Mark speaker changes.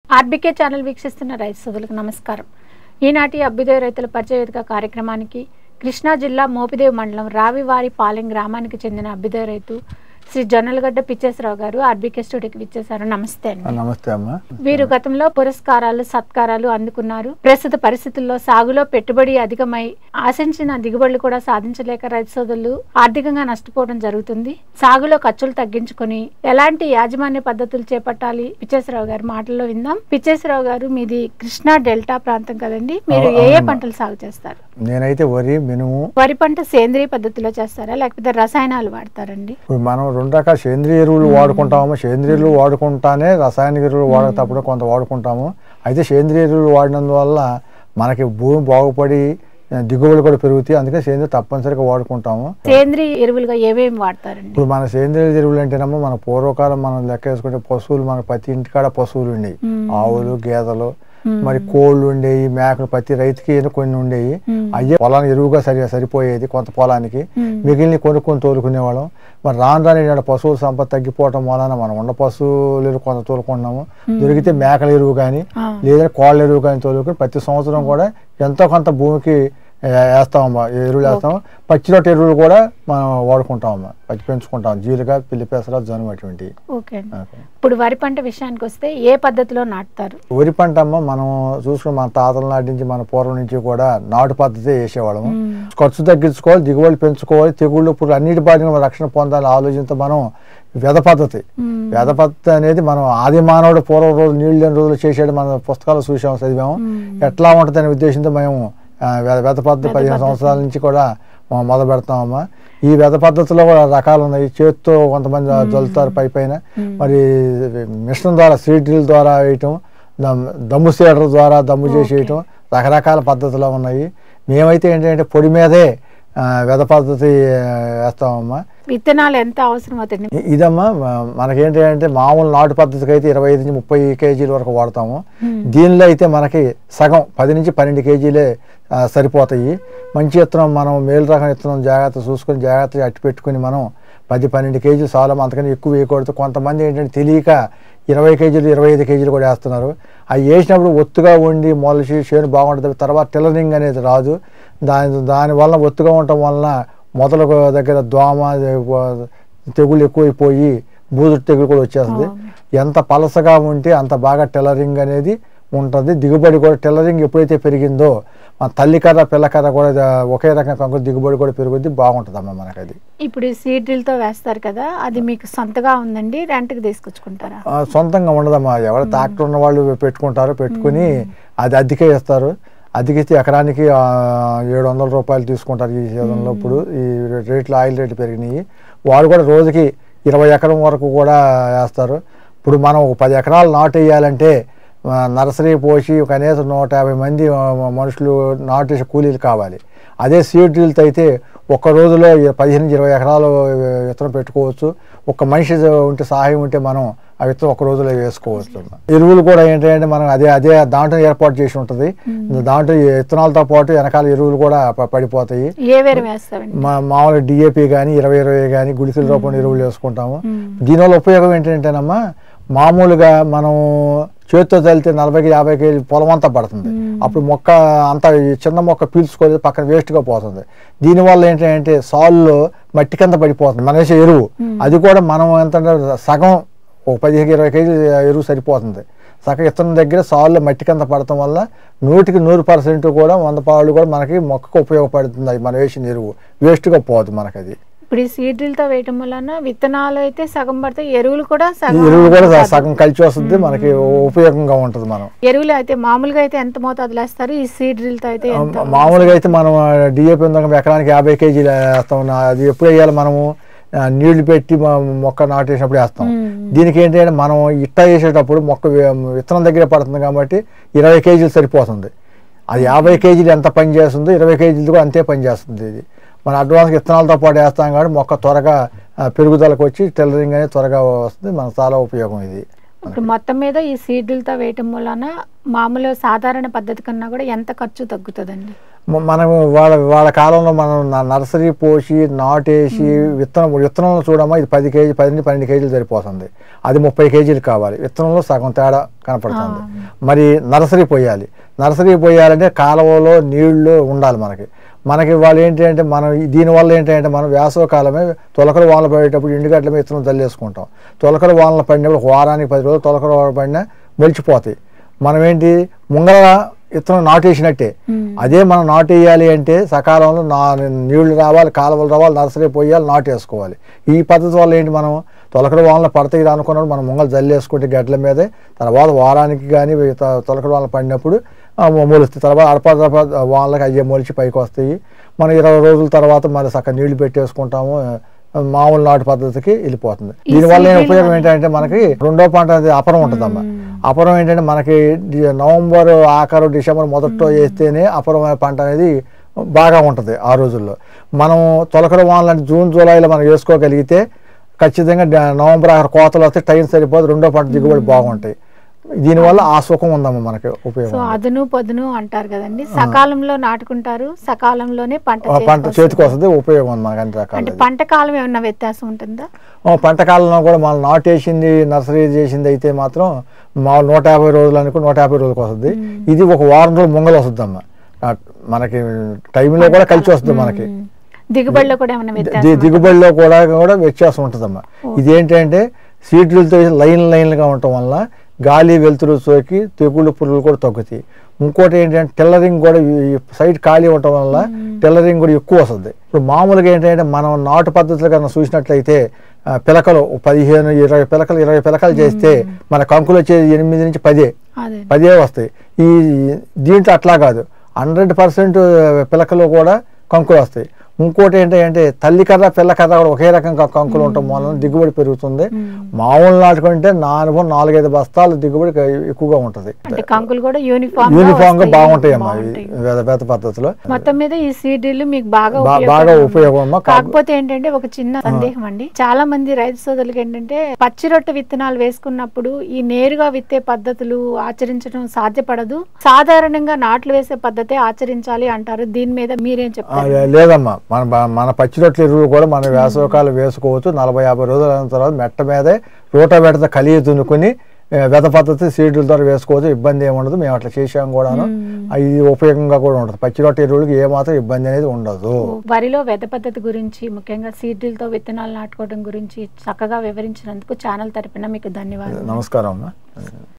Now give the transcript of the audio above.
Speaker 1: RBK channel వీక్షిస్తున్న రైతు సోదరులకు నమస్కారం ఈనాటి అభ్యుదయ రైతుల పరిచయ వేదిక కార్యక్రమానికి కృష్ణా జిల్లా మోపిదేవి మండలం రావివారి పాలెం గ్రామానికి చెందిన అభ్యుదయ రైతు శ్రీ జొన్నలగడ్డ పిచ్చేశ్వరరావు గారు ఆర్బీకే స్టూడియోకి విచ్చేశారు నమస్తే అండి
Speaker 2: నమస్తే అమ్మా
Speaker 1: వీరు గతంలో పురస్కారాలు సత్కారాలు అందుకున్నారు ప్రస్తుత పరిస్థితుల్లో సాగులో పెట్టుబడి అధికమై ఆశించిన దిగుబడులు కూడా సాధించలేక రైతు సోదరులు ఆర్థికంగా నష్టపోవడం జరుగుతుంది సాగులో ఖర్చులు తగ్గించుకొని ఎలాంటి యాజమాన్య పద్ధతులు చేపట్టాలి పిచ్చేశ్వరరావు గారి మాటల్లో విందాం పిచ్చేశ్వరరావు గారు మీది కృష్ణా డెల్టా ప్రాంతం కదండి మీరు ఏ ఏ
Speaker 2: అవునమ్మా.
Speaker 1: పంటలు సాగు చేస్తారు
Speaker 2: నేనైతే వరి మినుము
Speaker 1: వరి పంట సేంద్రియ పద్ధతిలో చేస్తారా లేకపోతే రసాయనాలు వాడతారండి
Speaker 2: ఇప్పుడు మనం రెండు రకాల సేంద్రియ ఎరువులు వాడుకుంటాము సేంద్రియ ఎరువులు వాడుకుంటానే రసాయనిక ఎరువులు వాడేటప్పుడు కొంత వాడుకుంటాము అయితే సేంద్రియ ఎరువులు వాడినందువల్ల మనకి భూమి బాగుపడి ఆ, దిగుబడులు కూడా పెరుగుతాయి అందుకే సేంద్రియ తప్పనిసరిగా వాడుకుంటాము
Speaker 1: సేంద్రియ ఎరువులుగా ఏమేమి వాడతారండి
Speaker 2: ఇప్పుడు మన సేంద్రియ ఎరువులు అంటేనమ్మా మన పూర్వకాలం మనం లెక్క వేసుకుంటే పశువులు మన ప్రతి ఇంటికాడ పశువులు ఉండేవి
Speaker 1: మ్మ్.
Speaker 2: ఆవులు గేదెలు
Speaker 1: మ్మ్.
Speaker 2: మరి కోళ్ళు ఉండేవి మేకలు ప్రతి రైతుకి ఏదో కొన్ని ఉండేవి
Speaker 1: మ్మ్.
Speaker 2: అయ్యే పొలానికి ఎరువుగా సరి సరిపోయేది కొంత పొలానికి
Speaker 1: మ్మ్.
Speaker 2: మిగిలిన కొనుక్కొని తోలుకునేవాళ్ళం మరి రాను రాని ఈనాడు పశువుల సంపద తగ్గిపోవటం వలన మనం ఉన్న పశువులు ఎరువు కొంత తోలుకుంటున్నాము దొరికితే మేకల ఎరువు కానీ
Speaker 1: ఆ.
Speaker 2: లేదా కోళ్ళ ఎరువు కానీ తోలుకొని ప్రతి సంవత్సరం కూడా ఎంతో కొంత భూమికి ఏ, వేస్తామమ్మా ఈ ఎరువులు వేస్తాము పచ్చి రొట్టె ఎరువులు కూడా మనం వాడుకుంటామమ్మా పచ్చి పెంచుకుంటాం జీలుగా పిల్లి పెసర జనుము అటువంటివి
Speaker 1: ఓకే అండి
Speaker 2: ఓకే.
Speaker 1: ఇప్పుడు వరి పంట విషయానికి వస్తే ఏ పద్ధతిలో నాటుతారు
Speaker 2: వరి పంట అమ్మ మనం చూసుకుని మన తాతల నాటి నుంచి మన పూర్వం నుంచి కూడా నాటు పద్ధతి వేసేవాళ్ళము
Speaker 1: మ్మ్.
Speaker 2: ఖర్చు తగ్గించుకోవాలి దిగుబడి పెంచుకోవాలి తెగుళ్ళు ఇప్పుడు అన్నిటి బారిన రక్షణ పొందాలి ఆలోచనతో మనం వ్యధ పద్ధతి
Speaker 1: మ్మ్.
Speaker 2: వ్యధ పద్ధతి అనేది మనం ఆది మానవుడు పూర్వం రోజు నీళ్ళు లేని రోజులు చేసేది మన పుస్తకాలు చూసాము చదివాము
Speaker 1: మ్మ్.
Speaker 2: ఎట్లా ఉంటుంది అనే ఉద్దేశంతో మేము ఆ, వ్యధ- వ్యధ పద్ధతి
Speaker 1: వ్యధ
Speaker 2: పదిహేను
Speaker 1: పద్ధతి.
Speaker 2: సంవత్సరాల నుంచి కూడా మనం మొదలు పెడతామమ్మా ఈ వ్యధ పద్ధతిలో కూడా రకాలు ఉన్నాయి చేతితో కొంతమంది జల్లుతారు పై పైన
Speaker 1: మ్మ్.
Speaker 2: మరి మిషన్ ద్వారా సీడ్ డ్రిల్ ద్వారా వేయటం దమ్- దమ్ము సీడర్ ద్వారా దమ్ము చేసి
Speaker 1: ఓకే.
Speaker 2: వేయటం రకరకాల పద్ధతులు ఉన్నాయి మేమైతే ఏంటంటే పొడి మీదే ఆ, వ్యధ పద్ధతి ఆ, వేస్తామమ్మా
Speaker 1: విత్తనాలు ఎంత అవసరం అవుతుంది
Speaker 2: ఇ- ఇదమ్మా మ- మనకేంటి అంటే మామూలు నాటు పద్ధతికి అయితే ఇరవై ఐదు నుంచి ముప్పై కేజీల వరకు వాడతాము
Speaker 1: మ్మ్.
Speaker 2: దీనిలో అయితే మనకి సగం పది నుంచి పన్నెండు కేజీలే ఆ, సరిపోతాయి మంచి విత్తనం మనం మేలు రకం విత్తనం జాగ్రత్త చూసుకొని జాగ్రత్తగా అట్టి పెట్టుకుని మనం పది పన్నెండు కేజీలు చాలా అంతకని ఎక్కువ వేయకూడదు కొంతమంది ఏంటంటే తెలియక ఇరవై కేజీలు ఇరవై ఐదు కేజీలు కూడా వేస్తున్నారు అవి వేసినప్పుడు ఒత్తుగా ఉండి మొలసి చేను బాగుంటుంది తర్వాత టిల్లరింగ్ అనేది రాదు దాని దానివల్ల ఒత్తుగా ఉండటం వలన మొదల దగ్గర దోమ తెగులు ఎక్కువైపోయి బూజు తెగులు కూడా వచ్చేస్తుంది ఎంత పలసగా ఉంటే అంత బాగా టెలరింగ్ అనేది ఉంటుంది దిగుబడి కూడా టెలరింగ్ ఎప్పుడైతే పెరిగిందో మన తల్లి కర్ర పిల్ల కర్ర కూడా ద- ఒకే రకం కంకులు దిగుబడి కూడా పెరుగుద్ది బాగుంటుందమ్మా మనకి అది
Speaker 1: ఇప్పుడు సీడ్రిల్తో వేస్తారు కదా అది మీకు సొంతగా ఉందండి రెంట్కి తీసుకొచ్చుకుంటారా
Speaker 2: ఆ, సొంతంగా ఉండదమ్మా ఎవరు ట్రాక్టర్ ఉన్న వాళ్ళు పెట్టుకుంటారు పెట్టుకుని అది అద్దెకే ఇస్తారు అద్దెకిస్తే ఎకరానికి ఆ, ఏడు వందల రూపాయలు తీసుకుంటారు ఈ సీజన్లో ఇప్పుడు ఈ రేట్లు ఆయిల్ రేట్లు పెరిగినాయి వాడు కూడా రోజుకి ఇరవై ఎకరం వరకు కూడా వేస్తారు ఇప్పుడు మనం ఒక పది ఎకరాలు నాటు వేయాలంటే ఆ, నర్సరీ పోసి కనీసం నూట యాభై మంది ఆ, మనుషులు నాటేసే కూలీలు కావాలి అదే సీడ్ డ్రిల్తో అయితే ఒక్క రోజులో ఇ- పదిహేను నుంచి ఇరవై ఎకరాలు విత్తనం పెట్టుకోవచ్చు ఒక మనిషి ఉంటే సహాయం ఉంటే మనం ఆ విత్తనం ఒక రోజులో వేసుకోవచ్చు ఎరువులు కూడా ఏంటంటే మనం అదే అదే దాంట్లో ఏర్పాటు చేసి ఉంటుంది దాంట్లో ఈ విత్తనాలతో పాటు వెనకాల ఎరువులు కూడా ప- పడిపోతాయి
Speaker 1: ఏ వేరు వేస్తామండి
Speaker 2: మా మామూలు డిఏపి కానీ ఇరవై ఇరవై కానీ గుళికల రూపంలో ఎరువులు వేసుకుంటాము
Speaker 1: మ్మ్.
Speaker 2: దీనివల్ల ఉపయోగం ఏంటంటేనమ్మా మామూలుగా మనం చేతితో చల్లితే నలభై యాభై కేజీ పొలం అంతా పడుతుంది
Speaker 1: మ్మ్.
Speaker 2: అప్పుడు మొక్క అంతా ఈ చిన్న మొక్క పీల్చుకోలేదు పక్కన వేస్ట్గా పోతుంది దీనివల్ల ఏంటంటే సాల్లో మట్టి కింద పడిపోతుంది మన వేసే ఎరువు
Speaker 1: మ్మ్.
Speaker 2: అది కూడా మనం ఎంత సగం ఒక పదిహేను ఇరవై కేజీ ఎరువు సరిపోతుంది సగం ఇత్తనం దగ్గర సాల్లో మట్టి కింద పడటం వల్ల నూటికి నూరు పర్సెంట్ కూడా వంద పాళ్ళు కూడా మనకి మొక్కకు ఉపయోగపడుతుంది అది మనం వేసిన ఎరువు వేస్ట్గా పోదు మనకి అది
Speaker 1: ఇప్పుడు ఈ సీడ్రిల్తో వేయటం వలన విత్తనాలు అయితే సగం పడతాయి ఎరువులు కూడా
Speaker 2: ఈ
Speaker 1: సగం
Speaker 2: ఎరువులు కూడా
Speaker 1: కాదు.
Speaker 2: సగం కలిసి వస్తుంది మనకి ఉపయోగంగా ఉంటుంది మనం
Speaker 1: ఎరువులు అయితే మామూలుగా అయితే ఎంత మోతాదులు వేస్తారు ఈ సీడ్రిల్తో అయితే ఎంత
Speaker 2: మామూలుగా అయితే మనం డిఏపి ఉందాక ఎకరానికి యాభై కేజీలు వేస్తాం నా- అది ఎప్పుడు వేయాలి మనము ఆ, నీళ్లు పెట్టి మ- మొక్క నాటేసినప్పుడు వేస్తాం
Speaker 1: మ్మ్.
Speaker 2: దీనికి ఏంటంటే మనం ఇట్ట వేసేటప్పుడు మొక్క వి- విత్తనం దగ్గర పడుతుంది కాబట్టి ఇరవై కేజీలు సరిపోతుంది అది యాభై కేజీలు ఎంత పని చేస్తుందో ఇరవై కేజీలు కూడా అంతే పని చేస్తుంది ఇది మన అడ్వాన్స్ విత్తనాలతో పాటు వేస్తాం కాబట్టి మొక్క త్వరగా ఆ, పెరుగుదలకు వచ్చి టెలరింగ్ అనేది త్వరగా వస్తుంది మనకు చాలా ఉపయోగం ఇది
Speaker 1: ఇప్పుడు మొత్తం మీద ఈ సీడ్లతో వేయటం వలన మామూలు సాధారణ పద్ధతి కన్నా కూడా ఎంత ఖర్చు తగ్గుతుందండి
Speaker 2: మ- మనం వాళ్ళ వాళ్ళ కాలంలో మనం న- నర్సరీ పోసి నాటేసి విత్తనం విత్తనంలో చూడమ్మా ఇది పది కేజీ పది నుంచి పన్నెండు కేజీలు సరిపోతుంది అది ముప్పై కేజీలు కావాలి విత్తనంలో సగం తేడా కనపడుతుంది మరి నర్సరీ పోయాలి నర్సరీ పోయాలంటే కాలువలో నీళ్లు ఉండాలి మనకి మనకి వాళ్ళు ఏంటి అంటే మనం ఈ- దీనివల్ల ఏంటంటే మనం వేసవ కాలమే తొలకల వానలు పడేటప్పుడు ఎండుగడ్ల మీద విత్తనం చల్లేసుకుంటాం తొలకల వానలు పడినప్పుడు ఒక వారానికి పది రోజులు తొలకల వానలు పడినా మొలిచిపోతాయి మనం ఏంటి ముంగల విత్తనం నాటేసినట్టే అదే మనం నాటేయాలి అంటే సకాలంలో నా నీళ్లు రావాలి కాలువలు రావాలి నర్సరీ పోయాలి నాటేసుకోవాలి ఈ పద్ధతి వల్ల ఏంటి మనం తొలకడ వానలు పడతాయి అనుకున్నప్పుడు మనం ముంగలు జల్లేసుకుంటే గడ్డల మీదే తర్వాత వారానికి కానీ తొలకడ వానలు పడినప్పుడు ఆ, మొలుస్తాయి తర్వాత అడప వానలకు అయ్యే మొలిచి పైకి వస్తాయి మనం ఇరవై రోజుల తర్వాత మళ్ళీ సక్క నీళ్లు పెట్టేసుకుంటాము ఆ, మామూలు నాటు పద్ధతికి వెళ్ళిపోతుంది
Speaker 1: ఈ
Speaker 2: దీనివల్ల
Speaker 1: సీడ్లు
Speaker 2: ఉపయోగం ఏంటంటే మనకి రెండో పంట అది అపరం ఉంటుందమ్మా అపరం ఏంటంటే మనకి డి- నవంబర్ ఆఖరు డిసెంబర్ మొదట్లో వేస్తేనే అపరం అనే పంట అనేది బాగా ఉంటుంది ఆ రోజుల్లో మనం తొలకడ వానలు జూన్ జూలైలో మనం వేసుకోగలిగితే ఖచ్చితంగా డ- నవంబర్ ఆఖరు కోతలు వస్తే టైం సరిపోదు రెండో పంట దిగుబడి బాగుంటాయి దీనివల్ల ఆ సుఖం ఉందమ్మా మనకి
Speaker 1: సో
Speaker 2: ఉపయోగం
Speaker 1: అదును పొదును అంటారు కదండి సకాలంలో నాటుకుంటారు సకాలంలోనే పంట
Speaker 2: ఆ పంట
Speaker 1: చేతికి
Speaker 2: చేతికి
Speaker 1: వస్తుంది.
Speaker 2: వస్తుంది ఉపయోగం ఉంది మనకి అన్ని
Speaker 1: అంటే
Speaker 2: రకాల
Speaker 1: పంట కాలం ఏమన్నా వ్యత్యాసం ఉంటుందా
Speaker 2: ఆ, పంట కాలంలో కూడా మనం నాటేసింది నర్సరీ చేసింది అయితే మాత్రం మా నూట యాభై రోజులు అనుకో నూట యాభై రోజులకు వస్తుంది ఇది ఒక వారం రోజులు ముంగలు వస్తుంది అమ్మ మనకి టైంలో కూడా కలిసి వస్తుంది మనకి
Speaker 1: మ్మ్. దిగుబడిలో కూడా ఏమైనా
Speaker 2: ది-
Speaker 1: వ్యత్యాసం
Speaker 2: దిగుబడిలో కూడా కూడా వ్యత్యాసం ఉంటుందమ్మా ఇదేంటంటే సీడ్లతో లైన్ లైన్లుగా ఉండటం వల్ల గాలి వెలుతురు సోకి తెగుళ్ళు పురుగులు కూడా తగ్గుతాయి ఇంకోటి ఏంటంటే టెల్లరింగ్ కూడా ఈ సైడ్ ఖాళీ ఉండటం వల్ల టెల్లరింగ్ కూడా ఎక్కువ వస్తుంది ఇప్పుడు మామూలుగా ఏంటంటే మనం నాటు పద్ధతులు కన్నా చూసినట్లయితే ఆ, పిలకలు పదిహేను ఇరవై పిలకలు ఇరవై పిలకలు చేస్తే మన కంకులు వచ్చేది ఎనిమిది నుంచి పదే
Speaker 1: అదే
Speaker 2: పదే వస్తాయి ఈ దీంట్లో అట్లా కాదు హండ్రెడ్ పర్సెంట్ పిలకలు కూడా కంకులు వస్తాయి ఇంకోటి ఏంటంటే తల్లి కర్ర పిల్ల కర్ర కూడా ఒకే రకంగా కంకులు ఉండటం వలన దిగుబడి పెరుగుతుంది మామూలు నాటుకుంటే నా అనుభవం నాలుగైదు బస్తాలు దిగుబడి ఎక్కువగా ఉంటుంది
Speaker 1: అంటే కంకులు కూడా యూనిఫామ్
Speaker 2: యూనిఫామ్ గా బాగుంటాయి అమ్మా ఇవి వేద వేద పద్ధతిలో
Speaker 1: మొత్తం మీద ఈ సీడ్లు మీకు బాగా
Speaker 2: బా-
Speaker 1: ఉపయోగపడతాయి.
Speaker 2: బాగా ఉపయోగం అమ్మా కాక-
Speaker 1: కాకపోతే ఏంటంటే ఒక చిన్న సందేహం అండి చాలా మంది రైతు సోదరులకి ఏంటంటే పచ్చి రొట్టె విత్తనాలు వేసుకున్నప్పుడు ఈ నేరుగా విత్తే పద్ధతులు ఆచరించడం సాధ్యపడదు సాధారణంగా నాట్లు వేసే పద్ధతే ఆచరించాలి అంటారు దీని మీద మీరేం
Speaker 2: ఆ,
Speaker 1: చెప్తారు
Speaker 2: లే- లేదమ్మా మన బ- మన పచ్చి రొట్టెల ఎరువులు కూడా మన వేసవకాలం వేసుకోవచ్చు నలభై యాభై రోజుల అయిన తర్వాత మెట్ట మీదే రోట బెడత కలిగి దున్నుకొని ఆ, వెద పద్ధతి సీడ్ల ద్వారా వేసుకోవచ్చు ఇబ్బంది ఏమి ఉండదు మేము అట్లా చేసాం కూడాను ఆ, ఇది ఉపయోగంగా కూడా ఉంటుంది పచ్చి రొట్టె ఎరువులకి ఏమాత్రం ఇబ్బంది అనేది ఉండదు
Speaker 1: వరిలో వెద పద్ధతి గురించి ముఖ్యంగా సీడ్లతో విత్తనాలు నాటుకోవడం గురించి చక్కగా వివరించినందుకు ఛానల్ తరపున మీకు ధన్యవాదాలు
Speaker 2: నమస్కారం అమ్మా